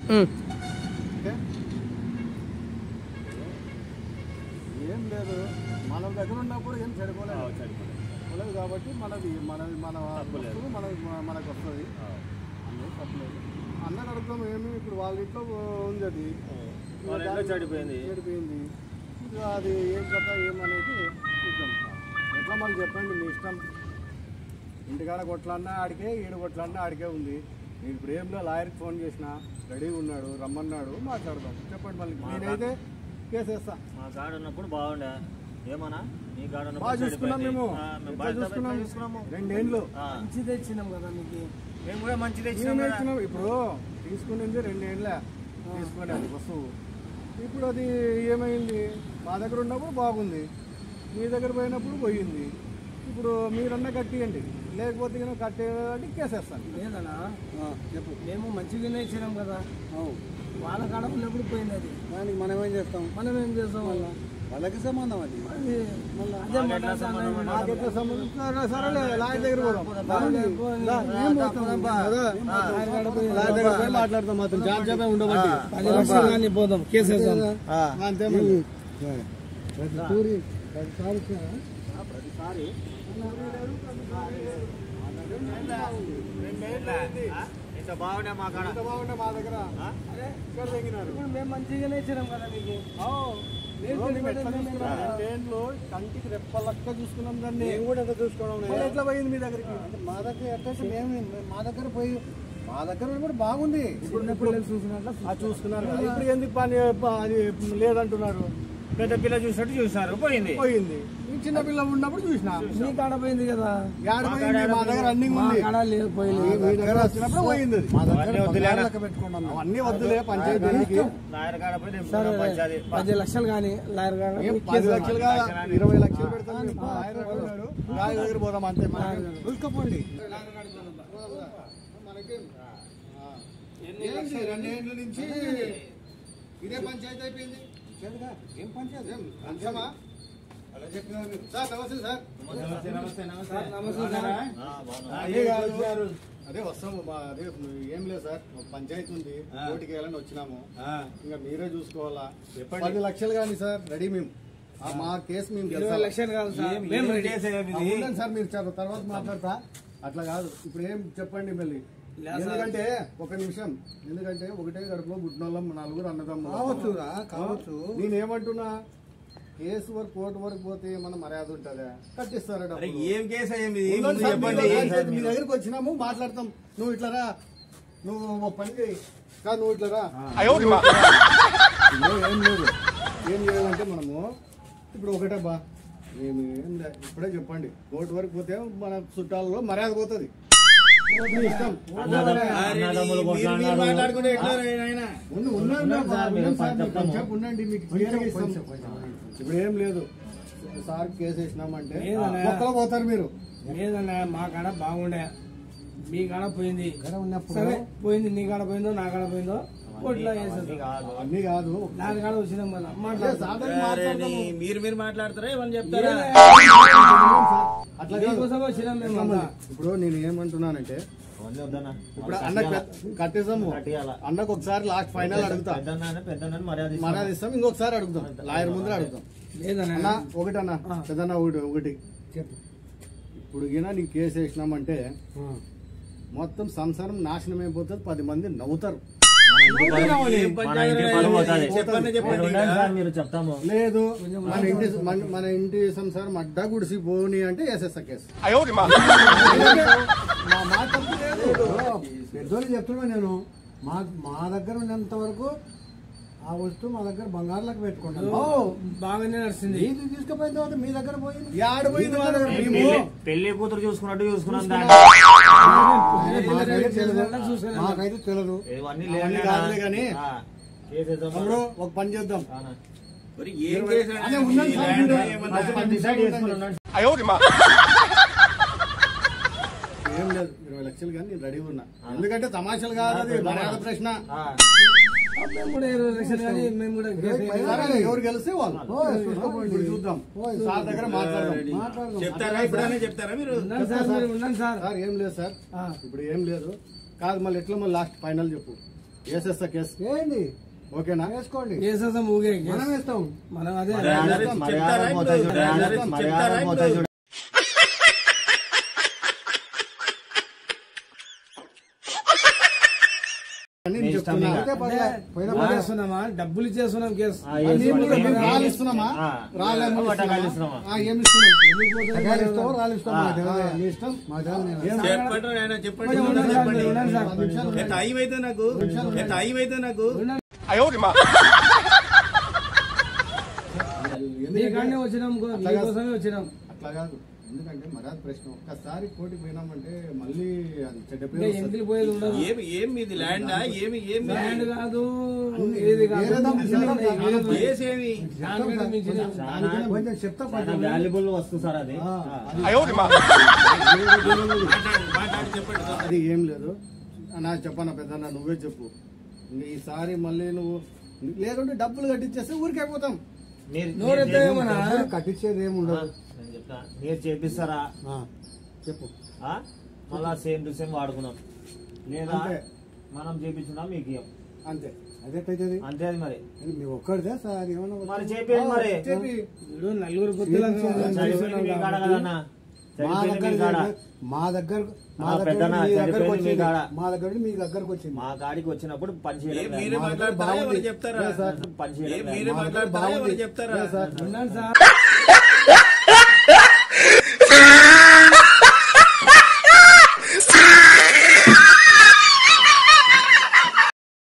ఉమ్. Okay ఏం లేదు మన దగ్గర ఉన్నప్పుడు ఏం చెడిపోలేదు చెడిపోలేదు కాబట్టి మనది మనది మన వస్తువు మనది మనకు వస్తుంది అందులో తప్పలేదు అన్నకు అడుగుతాం ఏమి ఇప్పుడు వాళ్ళ ఇంట్లో ఉంది అది వాళ్ళ ఇంట్లో చెడిపోయింది. చెడిపోయింది ఇక అది ఏం కథ ఏమనేది చూద్దాం ఎట్లా మళ్ళీ చెప్పండి మీ ఇష్టం ఇంటికాడ కొట్లాడినా ఆడికే ఈడు కొట్లాడినా ఆడికే ఉంది నేను ఇప్పుడు ఏం లేదు లాయర్కి ఫోన్ చేసిన రెడీగా ఉన్నాడు రమ్మన్నాడు మాట్లాడదాం చెప్పండి మళ్ళీ నేనైతే కేసు వేస్తా మా కాడ ఉన్నప్పుడు బాగుండే ఏమన్నా మీ కాడ ఉన్నప్పుడు బాగా చూసుకున్నాం మేము ఆ, మేము ఎట్లా బాగా చూసుకున్నాం చూసుకున్నాము రెండేళ్ళు ఆ, మంచి తెచ్చినాం కదా మీకు మేము కూడా మంచిది మేము ఇచ్చినాం కదా. ఇచ్చినాం ఇప్పుడు తీసుకునింది రెండేళ్ళ తీసుకునేది వస్తువు ఇప్పుడు అది ఏమైంది మా దగ్గర ఉన్నప్పుడు బాగుంది మీ దగ్గర పోయినప్పుడు పోయింది ఇప్పుడు మీరన్నా కట్టియండి లేకపోతే కనుక కట్టేయాలంటే కేసేస్తాను లేదనా చెప్పు మేము మంచిగానే ఇచ్చినాం కదా వాళ్ళ కాడ ఉన్నప్పుడు పోయింది అది దానికి మనం ఏం చేస్తాం మనం ఏం చేస్తాం మళ్ళా వాళ్ళకి సంబంధం అది అది మళ్ళా అదే మాకు ఎట్లా సంబంధం ఉన్నది? నాకు ఎట్లా సంబంధం సరే, సరేలే లాయర్ దగ్గర పోదాం పోనీ, పోనీ. దా, ఏం పోతాం? కదా? లాయర్ దగ్గర పోయి మాట్లాడతాం మాత్రం జాబ్ జాబే ఉండబట్టి పది లక్షలు కానీ పోదాం కేసు వేద్దాం అంతే మళ్ళీ. ప్రతిసారి ఇంత బాగుండే మా కాడ ఎంత బాగుండే మా దగ్గర ఇక్కడ తెగినారు ఇప్పుడు మేము మంచిగానే ఇచ్చినాం కదా మీకు రోజు ఎట్లా చూసుకున్నాం? రెండేండ్లు కంటికి రెప్పలక్క చూసుకున్నాం దాన్ని మేము కూడా ఎట్లా చూసుకోవడం ఎట్లా పోయింది మీ దగ్గరికి మా దగ్గర ఎట్లా మేము మా దగ్గర పోయి మా దగ్గర కూడా బాగుంది ఇప్పుడు పిల్లలు చూసినట్ల ఆ చూసుకున్నారు కదా. ఇప్పుడు ఎందుకు పని అది లేదంటున్నారు పెద్ద పిల్ల చూసినట్టు చూసారు పోయింది పోయింది ఈ చిన్న పిల్ల ఉన్నప్పుడు చూసిన మీ కాడ పోయింది కదా యాడ పోయింది మా దగ్గర రన్నింగ్ మా ఉంది కాడ లేదు పోయింది మీ దగ్గర వచ్చినప్పుడు పోయింది అది. అవన్నీ వద్దులేనా? అవన్నీ వద్దులే పంచాయతీకి లాయర్ కాడ పోయి తెంపుకున్నాం పంచాయతీ పది లక్షలు కానీ లాయర్ కాడ ఏం పది లక్షలుగా ఇరవై లక్షలు పెడతాం మేము. ఆయన అంటున్నాడు. రాయి దగ్గర పోదాం అంతే చూసుకోపోండి ఏంటి రెండేండ్ల నుంచి ఇదే పంచాయతీ అయిపోయింది ఏం పంచాయతీ ఏం అంశమా అలా చెప్పినారు మీరు. సార్ నమస్తే సార్ నమస్తే నమస్తే నమస్తే సార్ అదే కాదు. అదే వస్తాము మా అదే ఏం లేదు సార్ ఒక పంచాయతీ ఉంది ఓటికి వెళ్ళని వచ్చినాము ఇంకా మీరే చూసుకోవాలా పది లక్షలు కానీ సార్ రెడీ మేము ఆ మా కేసు మేము ఇరవై గెలిచాలి. లక్షలు కాదు సార్ ఏం- మేము ఏం రెడీ. చేసేది ఆ, ఇది? ఉండండి సార్ మీరు చాలా తర్వాత మాట్లాడతా అట్లా కాదు ఇప్పుడు ఏం చెప్పండి మళ్ళీ ఎందుకంటే ఒక నిమిషం ఎందుకంటే ఒకటే గడుపులో గుడ్నోళ్ళం నలుగురు అన్నదమ్ములు కావచ్చురా, కావచ్చు. నేనేమంటున్నా కేసు వరకు కోర్టు వరకు పోతే ఏమన్నా మర్యాద ఉంటుందా కట్టిస్తారా అరే డబ్బులు? ఏం కేసు అయ్యింది ఉండండి ముందు సార్, చెప్పండి మీరు రాండి, మీ దగ్గరికి వచ్చినాము మాట్లాడతాం నువ్వు ఇట్లా రా నువ్వు ఓ పని చేయి కాదు నువ్వు ఇట్లా రా ఇప్పుడు ఏం లేదు ఏం చేయాలంటే మనము ఇప్పుడు ఒకటే బా ఏమి ఏం లే, ఇప్పుడే చెప్పండి కోర్టు వరకు పోతే మన చుట్టాలలో మర్యాద పోతుంది మీ ఇష్టం అన్నదమ్ములు కొట్లాడినారు. ఉండు, ఉన్నాను నా బా, ఉన్నాను సార్, మీరు కొంచెం ఉండండి మీకు క్లియర్గా ఇస్తాం. ఇప్పుడు ఏం లేదు సార్ కేసు వేసినామంటే లేదన్నా. ఒక్కలో పోతారు మీరు లేదన్నా మా కాడ బాగుండే మీ కాడ పోయింది సరే పోయింది నీ కాడ పోయిందో నా కాడ పోయిందో కోట్లో వేసేది కాదు. అన్నీ కాదు దాని కాడ వచ్చినాం కదా అదే మాట్లాడదాం సాధారణ అరే నీ- మాట్లాడదాము. మీరు మీరు మాట్లాడతారా ఏమని చెప్తారా అట్లా కాదు. మీకోసం వచ్చినాం మేము అంతా. ఇప్పుడు నేను ఏమంటున్నానంటే అవన్నీ వద్దన్నా. ఇప్పుడు అన్నకు కట్టేసాము కట్టియాల. అన్నకు ఒకసారి లాస్ట్ ఫైనల్ అడుగుతా పెద్దన్నానే పెద్దన్నాని మర్యాద ఇస్తాం. మర్యాద ఇస్తాం ఇంకొకసారి అడుగుతాం లాయర్ ముందర అడుగుతాం లేదన్నా అన్న ఒకటి అన్న పెద్దన్న ఒకటి ఒకటి చెప్పు ఇప్పుడు గిన నీకు కేసు వేసినామంటే మొత్తం సంసారం నాశనం అయిపోతుంది పది మంది నవ్వుతారు మన ఇంటి పరువు- మన ఇంటి పరువు పోతుంది. మీరు ఉండండి సార్, మీరు చెప్తాము లేదు మన ఇంటి మన- మన ఇంటి సంసారం అడ్డా గుడిసి పోని అంటే వేసేస్తా కేసు మా మాట తప్పు లేదు పెద్దోళ్ళు చెప్తున్నా నేను మా మా దగ్గర ఉన్నంత వరకు ఆ వస్తువు మా దగ్గర బంగారులకు పెట్టుకుంటాను ఓ, బాగానే నడిచింది ఇది తీసుకుపోయిన తర్వాత మీ దగ్గర పోయింది యాడ పోయింది మా దగ్గర? మేము పెళ్లి- పెళ్లి కూతురు చూసుకున్నట్టు చూసుకున్నాం దాన్ని మాకైతే తెలియదు. మాకైతే తెలియదు ఇవన్నీ అవన్నీ లేవన్నా. కాదులే కానీ. ఆ, కేసేద్దాం. తమ్ముడు ఒక పని చేద్దాం అవునా. అదే ఉన్నాను సార్ మీరు. ఫస్ట్ మనం డిసైడ్ చేసుకుని ఉండండి. ఏం లేదు ఇరవై లక్షలు కానీ నేను రెడీ ఉన్నా ఎందుకంటే తమాషాలు కాదు అది మర్యాద ప్రశ్న ఆ, మేము కూడా ఇరవై లక్షలు కానీ మేము కూడా సరే, ఎవరు గెలిస్తే వాళ్ళు ఇప్పుడు చూద్దాం సార్ దగ్గర మాట్లాడదాం మాట్లాడదాం చెప్తారా ఇప్పుడనే చెప్తారా మీరు ఉన్నాను సార్ మీరు ఉన్నాను సార్ సార్ ఏం లేదు సార్ ఆ. ఇప్పుడు ఏం లేదు కాదు మళ్ళీ ఎట్లా మళ్ళీ లాస్ట్ ఫైనల్ చెప్పు వేసేస్తా కేసు ఏంటి ఓకేనా వేసుకోండి వేసేస్తాం ఊగే మనం వేస్తాం మనం అదే మర్యాద మర్యాద మోతాయి చూడు. మర్యాద మోతాయి చూడు. అని నేను మీ ఇష్టం చెప్తున్నా. ఇక. అయితే పర్లే. పోయినా డబ్బులు పర్లే. చేస్తున్నామా డబ్బులు ఇచ్చేస్తున్నాం కేసు ఆ, ఆ, వేసుకోండి. నీకు కూడా మేము రాళ్ళు ఇస్తున్నామా ఆ. రాళ్ళేమో పట్టకాయలు ఇస్తున్నామా? ఇస్తున్నామా? ఆ, ఏమి ఇస్తున్నాం తగాలు ఇస్తావో రాళ్ళు ఇస్తావో మాకు తెలియదు. ఆ, మీ ఇష్టం మాకు తెలియదు నేను. ఏం చెప్పండి నాయన, చెప్పండి కొంచెం ఉండండి సార్, మీరు ఉండండి సార్. పది నిమిషాలు ఏ టైం అయితే నాకు ఏ టైం అయితే నాకు మీ కాడనే వచ్చినాం గో- అట్లా కాదు. మీకోసమే వచ్చినాం అట్లా కాదు ఎందుకంటే మర్యాద ప్రశ్న ఒక్కసారి కోటికి పోయినామంటే మళ్ళీ అది చెడ్డ పేరు ఇంకా వస్తుంది. ఎంగిలి పోయేది ఉండదు ఏమి ఏం మీది ల్యాండా ఏమి ఏం మీది? ల్యాండ్ కాదు ఏది కాదు వేరే దానికి అన్నీ ఉన్నాయి. చెప్తాం. ఏది ఉన్నాయి. కేసు ఏమి దానికంటే మించిన చాలా కొంచెం చెప్తా చాలా కొంచెం వాల్యుబుల్ వస్తువు సార్ అది ఆ, ఆ. అది- మాట్లాడండి, మాట్లాడి చెప్పండి సార్. అది ఏం లేదు నా చెప్పన్న పెద్ద నువ్వే చెప్పు ఇంక ఈసారి మళ్ళీ నువ్వు లేకుంటే డబ్బులు కట్టించేస్తే ఊరికైపోతాం మీరు నోరు ఎత్తేయమనా? డబ్బులు కట్టించేది ఏమి ఆ, ఉండదు నేను చెప్తా మీరు చేపిస్తారా ఆ, చెప్పు ఆ? మళ్ళా సేమ్ టు సేమ్ వాడుకున్నాం లేదా అంతే. మనం చేపించున్నా మీకు ఇయ్యం. అంతే అదేటైతుంది అంతే అది మరి మేము ఒక్కడిదే సార్ ఏమన్నా మరి చేపేయండి మరి చెప్పి వీడు నలుగురు గుర్తులకు చదివింది మీ కాడ కదన్నా మా చదివింది మీ దగ్గర కాడ మా దగ్గర మా ఆ, దగ్గర పెద్దనా, మీ దగ్గరకు చనిపోయింది మీ వచ్చింది కాడ. మా దగ్గర నుండి మీ దగ్గరకు వచ్చింది మా కాడికి వచ్చినప్పుడు పని ఏం చేయలేదు మీరే మా దగ్గర మాట్లాడతారా బాగుంది. ఎవరు చెప్తారా లేదు సార్. పని ఏం చేయలేదు మీరే మా దగ్గర మాట్లాడతారా బాగుంది. ఎవరు చెప్తారా లేదు సార్. ఉండండి సార్